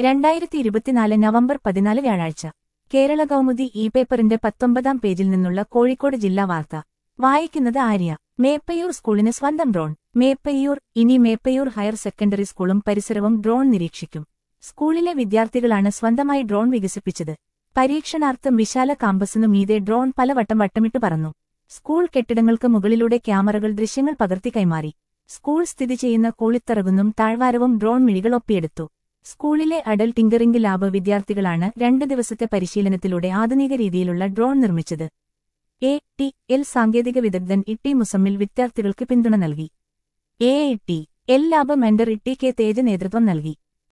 രണ്ടായിരത്തി ഇരുപത്തിനാല് നവംബർ പതിനാല് വ്യാഴാഴ്ച കേരള കൗമുദി ഇ പേപ്പറിന്റെ പത്തൊമ്പതാം പേജിൽ നിന്നുള്ള കോഴിക്കോട് ജില്ലാ വാർത്ത വായിക്കുന്നത് ആര്യ മേപ്പയ്യൂർ സ്കൂളിന് സ്വന്തം ഡ്രോൺ മേപ്പയ്യൂർ ഇനി മേപ്പയ്യൂർ ഹയർ സെക്കൻഡറി സ്കൂളും പരിസരവും ഡ്രോൺ നിരീക്ഷിക്കും സ്കൂളിലെ വിദ്യാർത്ഥികളാണ് സ്വന്തമായി ഡ്രോൺ വികസിപ്പിച്ചത് പരീക്ഷണാർത്ഥം വിശാല കാമ്പസിനു മീതെ ഡ്രോൺ പലവട്ടം വട്ടമിട്ട് പറന്നു സ്കൂൾ കെട്ടിടങ്ങൾക്ക് മുകളിലൂടെ ക്യാമറകൾ ദൃശ്യങ്ങൾ പകർത്തി കൈമാറി സ്കൂൾ സ്ഥിതി ചെയ്യുന്ന കോളിത്തറകുന്നും താഴ്വാരവും ഡ്രോൺ മിഴികൾ ഒപ്പിയെടുത്തു സ്കൂളിലെ അഡൽ ടിങ്കറിംഗ് ലാബ് വിദ്യാർത്ഥികളാണ് രണ്ട് ദിവസത്തെ പരിശീലനത്തിലൂടെ ആധുനിക രീതിയിലുള്ള ഡ്രോൺ നിർമ്മിച്ചത് എ ടി എൽ സാങ്കേതിക വിദഗ്ധൻ ഇട്ടി മുസമ്മിൽ വിദ്യാർത്ഥികൾക്ക് പിന്തുണ നൽകി A T L lab mentor Itty K Tej നേതൃത്വം നൽകി